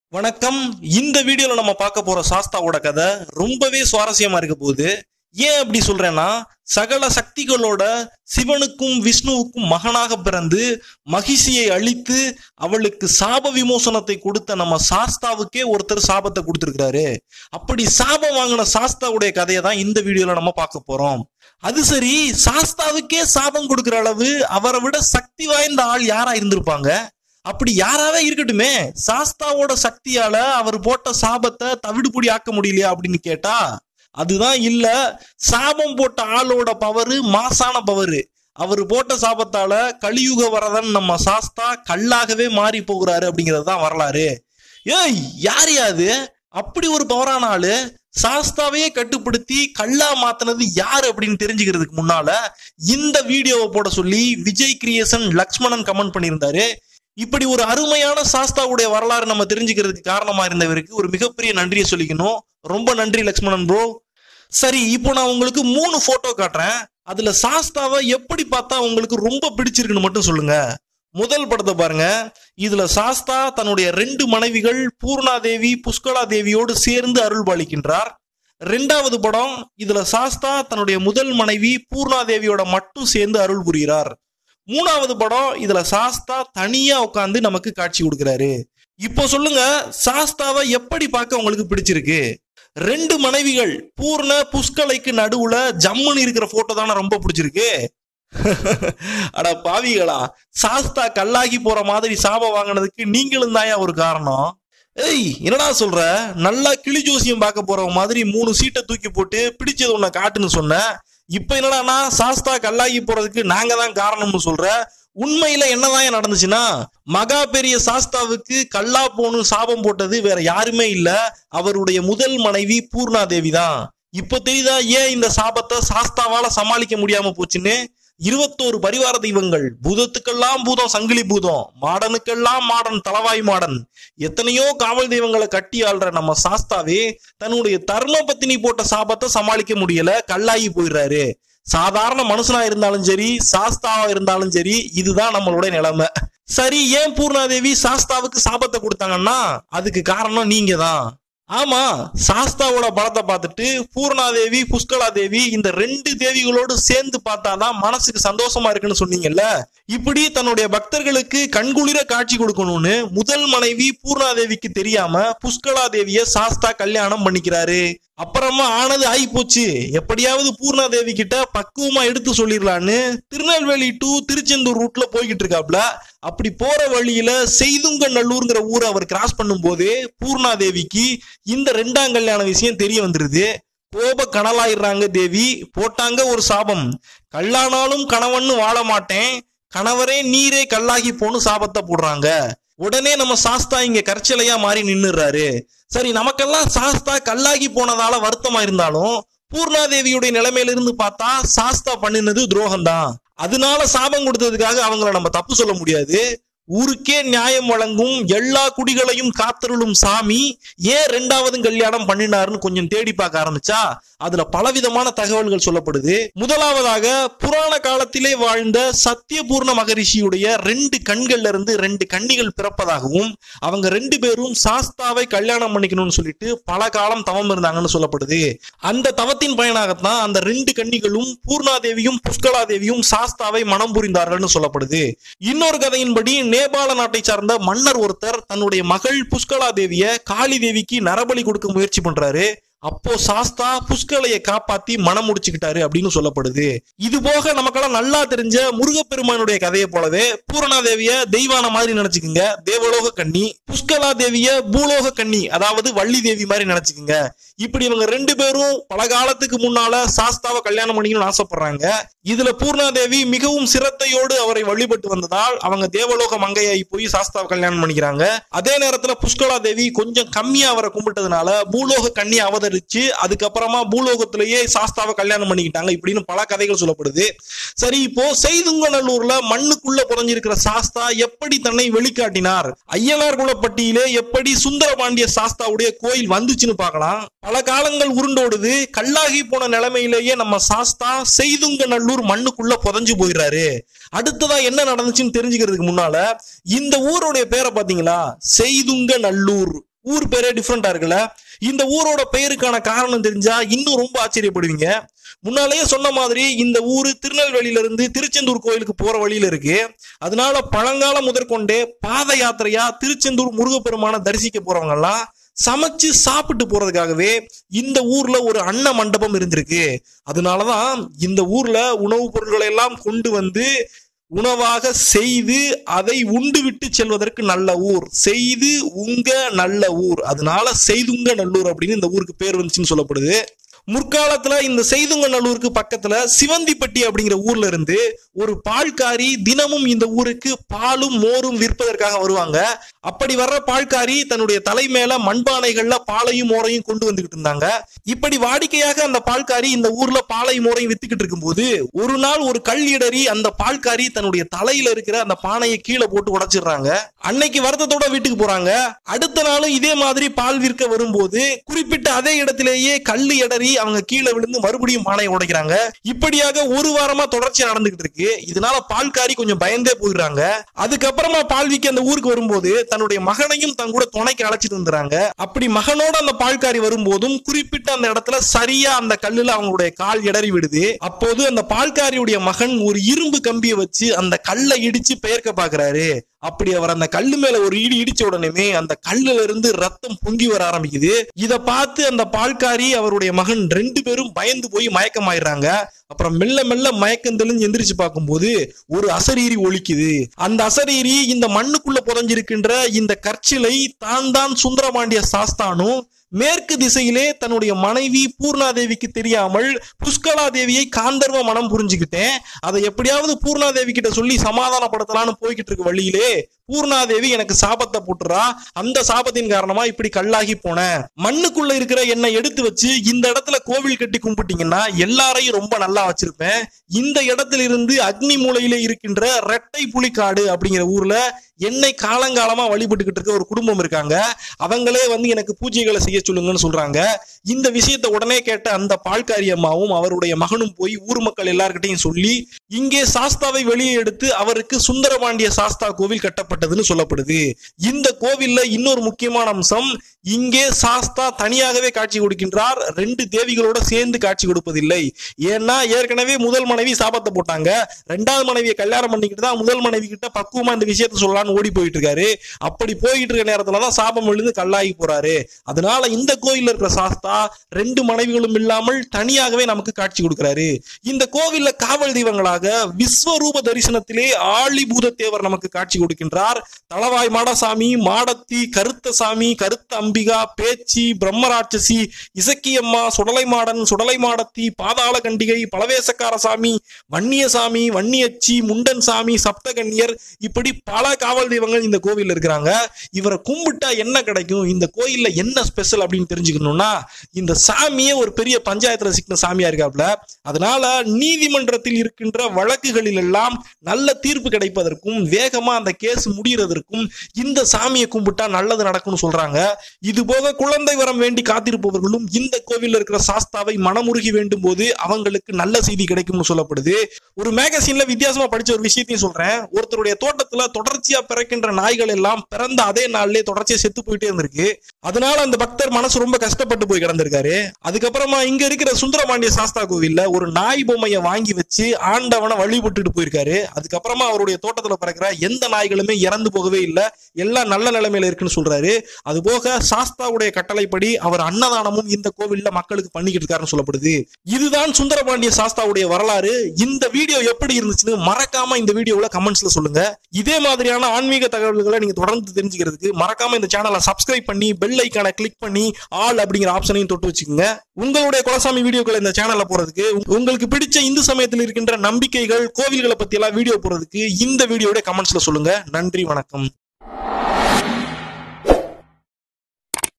வணக்கம் இந்த வீடியோல நம்ம பார்க்க போற சாஸ்தாவோட கதை ரொம்பவே சுவாரஸ்யமா இருக்க போகுது ஏன் அப்படி சொல்றேன்னா சகல சக்திகளோட சிவனுக்கும் விஷ்ணுவுக்கும் மகனாக பிறந்து மகிஷியை அழித்து அவளுக்கு சாப விமோசனத்தை கொடுத்த நம்ம சாஸ்தாவுக்கே ஒருத்தர் சாபத்தை கொடுத்திருக்கிறாரு அப்படி சாபம் வாங்கின சாஸ்தாவுடைய கதையை தான் இந்த வீடியோல நம்ம பார்க்க போறோம் அது சரி சாஸ்தாவுக்கே சாபம் கொடுக்கிற அளவு அவரை விட சக்தி வாய்ந்த ஆள் யாரா இருந்திருப்பாங்க அப்படி யாராவே இருக்கட்டுமே சாஸ்தாவோட சக்தியால அவர் போட்ட சாபத்தை தவிடுபொடி ஆக்க முடியலையா அப்படின்னு கேட்டா அதுதான் இல்ல சாபம் போட்ட ஆளோட பவரு மாசான பவரு அவர் போட்ட சாபத்தால கலியுக வரதன் நம்ம சாஸ்தா கல்லாகவே மாறி போகிறாரு அப்படிங்கிறது தான் வரலாறு ஏய் யார் யாது அப்படி ஒரு பவரான ஆளு சாஸ்தாவையே கட்டுப்படுத்தி கல்லா மாத்தினது யாரு அப்படின்னு தெரிஞ்சுக்கிறதுக்கு முன்னால இந்த வீடியோவை போட சொல்லி விஜய் கிரியேஷன் லக்ஷ்மணன் கமெண்ட் பண்ணியிருந்தாரு இப்படி ஒரு அருமையான சாஸ்தாவுடைய வரலாறு நம்ம தெரிஞ்சுக்கிறதுக்கு காரணமா இருந்தவருக்கு ஒரு மிகப்பெரிய நன்றியை சொல்லிக்கணும் ரொம்ப நன்றி லக்ஷ்மணன் ப்ரோ சரி இப்போ நான் உங்களுக்கு மூணு போட்டோ காட்டுறேன் அதுல சாஸ்தாவை எப்படி பார்த்தா உங்களுக்கு ரொம்ப பிடிச்சிருக்குன்னு மட்டும் சொல்லுங்க முதல் படத்தை பாருங்க இதுல சாஸ்தா தன்னுடைய ரெண்டு மனைவிகள் பூர்ணாதேவி புஷ்கலா தேவியோடு சேர்ந்து அருள் பாலிக்கின்றார் ரெண்டாவது படம் இதுல சாஸ்தா தன்னுடைய முதல் மனைவி பூர்ணாதேவியோட மட்டும் சேர்ந்து அருள் புரிகிறார் மூணாவது படம் இதுல சாஸ்தா தனியா உட்காந்து நமக்கு காட்சி கொடுக்கிறாரு இப்போ சொல்லுங்க சாஸ்தாவை எப்படி பார்க்க உங்களுக்கு பிடிச்சிருக்கு ரெண்டு மனைவிகள் பூர்ண புஷ்கலைக்கு நடுவுல ஜம்முன்னு இருக்கிற போட்டோ தானே ரொம்ப பிடிச்சிருக்கு அட பாவிகளா சாஸ்தா கல்லாகி போற மாதிரி சாபம் வாங்கினதுக்கு நீங்களும் தாயா ஒரு காரணம் ஏய் என்னடா சொல்ற நல்லா கிளி ஜோசியம் பார்க்க போற மாதிரி மூணு சீட்டை தூக்கி போட்டு பிடிச்சது உன்னை காட்டுன்னு சொன்ன இப்ப என்னடானா சாஸ்தா கல்லாகி போறதுக்கு நாங்க தான் காரணம்னு சொல்ற உண்மையில என்னதான் நடந்துச்சுன்னா மகா பெரிய சாஸ்தாவுக்கு கல்லா போணும் சாபம் போட்டது வேற யாருமே இல்ல அவருடைய முதல் மனைவி பூர்ணாதேவி தான் இப்ப தெரியுதா ஏன் இந்த சாபத்தை சாஸ்தாவால சமாளிக்க முடியாம போச்சுன்னு இருபத்தோரு பரிவார தெய்வங்கள் பூதத்துக்கெல்லாம் பூதம் சங்கிலி பூதம் மாடனுக்கெல்லாம் மாடன் தலவாய் மாடன் எத்தனையோ காவல் தெய்வங்களை கட்டி ஆள்ற நம்ம சாஸ்தாவே தன்னுடைய தர்ம பத்தினி போட்ட சாபத்தை சமாளிக்க முடியல கல்லாகி போயிடுறாரு சாதாரண மனுஷனா இருந்தாலும் சரி சாஸ்தாவா இருந்தாலும் சரி இதுதான் நம்மளுடைய நிலைமை சரி ஏன் பூர்ணாதேவி சாஸ்தாவுக்கு சாபத்தை கொடுத்தாங்கன்னா அதுக்கு காரணம் நீங்க தான் ஆமா சாஸ்தாவோட பலத்தை பார்த்துட்டு பூர்ணாதேவி புஷ்கலா தேவி இந்த ரெண்டு தேவிகளோடு சேர்ந்து பார்த்தாதான் மனசுக்கு சந்தோஷமா இருக்குன்னு சொன்னீங்கல்ல இப்படி தன்னுடைய பக்தர்களுக்கு கண்குளிர காட்சி கொடுக்கணும்னு முதல் மனைவி பூர்ணாதேவிக்கு தெரியாம புஷ்கலா தேவிய சாஸ்தா கல்யாணம் பண்ணிக்கிறாரு அப்புறமா ஆனது ஆகி போச்சு எப்படியாவது பூர்ணாதேவி கிட்ட பக்குவமா எடுத்து சொல்லிடலான்னு திருநெல்வேலி டு திருச்செந்தூர் ரூட்ல போய்கிட்டு இருக்காப்ல அப்படி போற வழியில செய்துங்க நல்லூர்ங்கிற ஊரை அவர் கிராஸ் பண்ணும்போது பூர்ணாதேவிக்கு இந்த ரெண்டாம் கல்யாண விஷயம் தெரிய வந்துருது கோப கனலாயிடுறாங்க தேவி போட்டாங்க ஒரு சாபம் கல்லானாலும் கணவன்னு வாழ மாட்டேன் கணவரே நீரே கல்லாகி போன்னு சாபத்தை போடுறாங்க உடனே நம்ம சாஸ்தா இங்க கற்சலையா மாறி நின்னுறாரு சரி நமக்கெல்லாம் சாஸ்தா கல்லாகி போனதால வருத்தமா இருந்தாலும் பூர்ணாதேவியுடைய நிலைமையில இருந்து பார்த்தா சாஸ்தா பண்ணினது துரோகம் தான் அதனால சாபம் கொடுத்ததுக்காக அவங்கள நம்ம தப்பு சொல்ல முடியாது ஊருக்கே நியாயம் வழங்கும் எல்லா குடிகளையும் காத்தருளும் சாமி ஏன் ரெண்டாவதும் கல்யாணம் பண்ணினாருன்னு கொஞ்சம் தேடி பார்க்க ஆரம்பிச்சா அதுல பலவிதமான தகவல்கள் சொல்லப்படுது முதலாவதாக புராண காலத்திலே வாழ்ந்த சத்தியபூர்ண மகரிஷியுடைய ரெண்டு கண்கள்ல இருந்து ரெண்டு கன்னிகள் பிறப்பதாகவும் அவங்க ரெண்டு பேரும் சாஸ்தாவை கல்யாணம் பண்ணிக்கணும்னு சொல்லிட்டு பல காலம் தவம் இருந்தாங்கன்னு சொல்லப்படுது அந்த தவத்தின் பயனாகத்தான் அந்த ரெண்டு கன்னிகளும் பூர்ணாதேவியும் புஷ்கலாதேவியும் சாஸ்தாவை மனம் புரிந்தார்கள்னு சொல்லப்படுது இன்னொரு கதையின்படி நேபாள நாட்டை சார்ந்த மன்னர் ஒருத்தர் தன்னுடைய மகள் புஷ்கலா தேவிய காளி தேவிக்கு நரபலி கொடுக்க முயற்சி பண்றாரு அப்போ சாஸ்தா புஷ்கலையை காப்பாத்தி மனம் முடிச்சுக்கிட்டாரு அப்படின்னு சொல்லப்படுது இது போக நமக்கெல்லாம் நல்லா தெரிஞ்ச முருகப்பெருமானுடைய கதையை போலவே பூரணாதேவிய தெய்வான மாதிரி நினைச்சுக்குங்க தேவலோக கன்னி புஷ்கலா தேவிய பூலோக கன்னி அதாவது வள்ளி தேவி மாதிரி நினைச்சுக்குங்க இப்படி இவங்க ரெண்டு பேரும் பல காலத்துக்கு முன்னால சாஸ்தாவை கல்யாணம் பண்ணிக்கணும்னு ஆசைப்படுறாங்க இதுல பூர்ணாதேவி மிகவும் சிரத்தையோடு அவரை வழிபட்டு வந்ததால் அவங்க தேவலோக மங்கையாகி போய் சாஸ்தாவை கல்யாணம் பண்ணிக்கிறாங்க அதே நேரத்துல புஷ்கலா தேவி கொஞ்சம் கம்மியா அவரை கும்பிட்டதுனால பூலோக கன்னி அவதரிச்சு அதுக்கப்புறமா பூலோகத்திலேயே சாஸ்தாவை கல்யாணம் பண்ணிக்கிட்டாங்க இப்படின்னு பல கதைகள் சொல்லப்படுது சரி இப்போ செய்துங்கநல்லூர்ல மண்ணுக்குள்ள புதஞ்சிருக்கிற சாஸ்தா எப்படி தன்னை வெளிக்காட்டினார் ஐயனார் குலப்பட்டியிலே எப்படி சுந்தரபாண்டிய சாஸ்தாவுடைய கோயில் வந்துச்சுன்னு பார்க்கலாம் பல காலங்கள் உருண்டோடுது கல்லாகி போன நிலைமையிலேயே நம்ம சாஸ்தா செய்துங்க நல்லூர் மண்ணுக்குள்ள புதஞ்சு போயிடுறாரு அடுத்ததா என்ன நடந்துச்சுன்னு தெரிஞ்சுக்கிறதுக்கு முன்னால இந்த ஊருடைய பேரை பாத்தீங்களா செய்துங்க நல்லூர் ஊர் பேரே டிஃப்ரெண்டா இருக்குல்ல இந்த ஊரோட பெயருக்கான காரணம் தெரிஞ்சா இன்னும் ரொம்ப ஆச்சரியப்படுவீங்க முன்னாலேயே சொன்ன மாதிரி இந்த ஊரு திருநெல்வேலியில இருந்து திருச்செந்தூர் கோயிலுக்கு போற வழியில இருக்கு அதனால பழங்காலம் முதற்கொண்டே பாத யாத்திரையா திருச்செந்தூர் முருகப்பெருமான தரிசிக்க போறவங்க எல்லாம் சமைச்சு சாப்பிட்டு போறதுக்காகவே இந்த ஊர்ல ஒரு அன்ன மண்டபம் இருந்திருக்கு அதனாலதான் இந்த ஊர்ல உணவுப் பொருட்களை எல்லாம் கொண்டு வந்து உணவாக செய்து அதை உண்டு விட்டு செல்வதற்கு நல்ல ஊர் செய்து உங்க நல்ல ஊர் அதனால செய்துங்க நல்லூர் அப்படின்னு இந்த ஊருக்கு பேர் வந்துச்சுன்னு சொல்லப்படுது முற்காலத்துல இந்த செய்துங்க நல்லூருக்கு பக்கத்துல சிவந்திப்பட்டி அப்படிங்கிற ஊர்ல இருந்து ஒரு பால்காரி தினமும் இந்த ஊருக்கு பாலும் மோரும் விற்பதற்காக வருவாங்க அப்படி வர்ற பால்காரி தன்னுடைய தலை மேல மண்பானைகள்ல பாலையும் மோரையும் கொண்டு வந்துகிட்டு இருந்தாங்க இப்படி வாடிக்கையாக அந்த பால்காரி இந்த ஊர்ல பாலையும் மோரையும் வித்துக்கிட்டு இருக்கும்போது ஒரு நாள் ஒரு கல் இடறி அந்த பால்காரி தன்னுடைய தலையில இருக்கிற அந்த பானையை கீழே போட்டு உடைச்சிடுறாங்க அன்னைக்கு வருத்தத்தோட வீட்டுக்கு போறாங்க அடுத்த நாளும் இதே மாதிரி பால் விற்க வரும்போது குறிப்பிட்ட அதே இடத்திலேயே கல்லு இடறி அவங்க கீழே விழுந்து மறுபடியும் பானையை உடைக்கிறாங்க இப்படியாக ஒரு வாரமா தொடர்ச்சியா நடந்துகிட்டு இருக்கு இதனால பால்காரி கொஞ்சம் பயந்தே போயிடுறாங்க அதுக்கப்புறமா பால் விற்க அந்த ஊருக்கு வரும்போது தன்னுடைய மகனையும் தன் கூட துணைக்கு அழைச்சிட்டு வந்துறாங்க அப்படி மகனோட அந்த பால்காரி வரும்போதும் குறிப்பிட்ட அந்த இடத்துல சரியா அந்த கல்லுல அவங்களுடைய கால் இடறி விடுது அப்போது அந்த பால்காரியுடைய மகன் ஒரு இரும்பு கம்பியை வச்சு அந்த கல்லை இடிச்சு பெயர்க்க பாக்குறாரு அப்படி அவர் அந்த கல்லு மேல ஒரு இடி இடிச்ச உடனே அந்த கல்லுல இருந்து ரத்தம் பொங்கி வர ஆரம்பிக்குது இத பார்த்து அந்த பால்காரி அவருடைய மகன் ரெண்டு பேரும் பயந்து போய் மயக்கமாயிடுறாங்க அப்புறம் மெல்ல மெல்ல மயக்கம் தெளிஞ்சு எந்திரிச்சு பார்க்கும்போது ஒரு அசரீரி ஒலிக்குது அந்த அசரீரி இந்த மண்ணுக்குள்ள புதஞ்சிருக்கின்ற இந்த கற்சிலை தான் தான் சுந்தரபாண்டிய சாஸ்தானும் மேற்கு திசையிலே தன்னுடைய மனைவி பூர்ணாதேவிக்கு தெரியாமல் புஷ்கலா தேவியை காந்தர்வ மனம் புரிஞ்சுக்கிட்டேன் அதை எப்படியாவது பூர்ணாதேவி கிட்ட சொல்லி சமாதானப்படுத்தலாம்னு போய்கிட்டு இருக்க வழியிலே பூர்ணாதேவி எனக்கு சாபத்தை போட்டுறா அந்த சாபத்தின் காரணமா இப்படி கல்லாகி போனேன் மண்ணுக்குள்ள இருக்கிற என்னை எடுத்து வச்சு இந்த இடத்துல கோவில் கட்டி கும்பிட்டீங்கன்னா எல்லாரையும் ரொம்ப நல்லா வச்சிருப்பேன் இந்த இடத்துல இருந்து அக்னி மூலையிலே இருக்கின்ற ரெட்டை புலிக்காடு அப்படிங்கிற ஊர்ல என்னை காலங்காலமா வழிபட்டுக்கிட்டு இருக்க ஒரு குடும்பம் இருக்காங்க அவங்களே வந்து எனக்கு பூஜைகளை செய்ய சொல்லுங்கன்னு சொல்றாங்க இந்த விஷயத்தை உடனே கேட்ட அந்த பால்காரி அம்மாவும் அவருடைய மகனும் போய் ஊர் மக்கள் எல்லார்கிட்டையும் சொல்லி இங்கே சாஸ்தாவை வெளியே எடுத்து அவருக்கு சுந்தரபாண்டிய சாஸ்தா கோவில் கட்டப்பட்டதுன்னு சொல்லப்படுது இந்த கோவில்ல இன்னொரு முக்கியமான அம்சம் இங்கே சாஸ்தா தனியாகவே காட்சி கொடுக்கின்றார் ரெண்டு தேவிகளோட சேர்ந்து காட்சி கொடுப்பதில்லை ஏன்னா ஏற்கனவே முதல் மனைவி சாபத்தை போட்டாங்க ரெண்டாவது மனைவியை கல்யாணம் பண்ணிக்கிட்டு தான் முதல் மனைவி கிட்ட பக்குவமா இந்த விஷயத்த சொல்லலாம்னு ஓடி போயிட்டு இருக்காரு அப்படி போயிட்டு இருக்க நேரத்துலதான் சாபம் விழுந்து கல்லாகி போறாரு அதனால இந்த கோயில்ல இருக்கிற சாஸ்தா ரெண்டு மனைவிகளும் இல்லாமல் தனியாகவே நமக்கு காட்சி கொடுக்கிறாரு இந்த கோவில்ல காவல் தெய்வங்களாக விஸ்வரூப தரிசனத்திலே ஆழிபூத தேவர் நமக்கு காட்சி கொடுக்கின்றார் தளவாய் மாடசாமி மாடத்தி கருத்தசாமி கருத்த அம்பிகா பேச்சி பிரம்மராட்சசி இசக்கியம்மா சுடலை மாடன் சுடலை மாடத்தி பாதாள கண்டிகை பலவேசக்கார சாமி வன்னியசாமி வன்னியச்சி முண்டன் சாமி சப்தகன்யர் இப்படி பல காவல் தெய்வங்கள் இந்த கோவில்ல இருக்கிறாங்க இவரை கும்பிட்டா என்ன கிடைக்கும் இந்த கோயில்ல என்ன ஸ்பெஷல் அப்படின்னு தெரிஞ்சுக்கணும்னா இந்த சாமியே ஒரு பெரிய பஞ்சாயத்துல சிக்கின சாமியா இருக்காப்ல அதனால நீதிமன்றத்தில் இருக்கின்ற வழக்குகளில் எல்லாம் நல்ல தீர்ப்பு கிடைப்பதற்கும் வேகமா அந்த கேஸ் முடியறதற்கும் இந்த சாமியை கும்பிட்டா நல்லது நடக்கும்னு சொல்றாங்க இது போக குழந்தை வரம் வேண்டி காத்திருப்பவர்களும் இந்த கோவில்ல இருக்கிற சாஸ்தாவை மனமுருகி வேண்டும் போது அவங்களுக்கு நல்ல செய்தி கிடைக்கும்னு சொல்லப்படுது ஒரு மேகசின்ல வித்தியாசமா படிச்ச ஒரு விஷயத்தையும் சொல்றேன் ஒருத்தருடைய தோட்டத்துல தொடர்ச்சியா பிறக்கின்ற நாய்கள் எல்லாம் பிறந்த அதே நாள்லயே தொடர்ச்சியா செத்து போயிட்டே இருந்திருக்கு அதனால அந்த பக்தர் மனசு ரொம்ப கஷ்டப்பட்டு போய் கிடந்திருக்காரு அதுக்கப்புறமா இங்க இருக்கிற சுந்தரபாண்டிய சாஸ்தா கோவில்ல ஒரு நாய் பொம்மையை வாங்கி வச்சு ஆண்டவனை வழிபட்டுட்டு போயிருக்காரு அதுக்கப்புறமா அவருடைய தோட்டத்துல பிறக்கிற எந்த நாய்களுமே இறந்து போகவே இல்லை எல்லாம் நல்ல நிலைமையில இருக்குன்னு சொல்றாரு அது போக சாஸ்தாவுடைய கட்டளைப்படி அவர் அன்னதானமும் இந்த கோவில்ல மக்களுக்கு பண்ணிக்கிட்டு இருக்காருன்னு சொல்லப்படுது இதுதான் சுந்தரபாண்டிய சாஸ்தாவுடைய வரலாறு இந்த வீடியோ எப்படி இருந்துச்சுன்னு மறக்காம இந்த வீடியோல கமெண்ட்ஸ்ல சொல்லுங்க இதே மாதிரியான ஆன்மீக தகவல்களை நீங்க தொடர்ந்து தெரிஞ்சுக்கிறதுக்கு மறக்காம இந்த சேனலை சப்ஸ்கிரைப் பண்ணி பெல் ஐக்கானை கிளிக் பண்ணி ஆல் அப்படிங்கிற ஆப்ஷனையும் தொட்டு வச்சுக்கோங்க உங்களுடைய குலசாமி வீடியோக்களை இந்த சேனல்ல போறதுக்கு உங்களுக்கு பிடிச்ச இந்து சமயத்தில் இருக்கின்ற நம்பிக்கைகள் கோவில்களை பத்தி எல்லாம் வீடியோ போறதுக்கு இந்த வீடியோட கமெண்ட்ஸ்ல சொல்லுங்க நன்றி வணக்கம்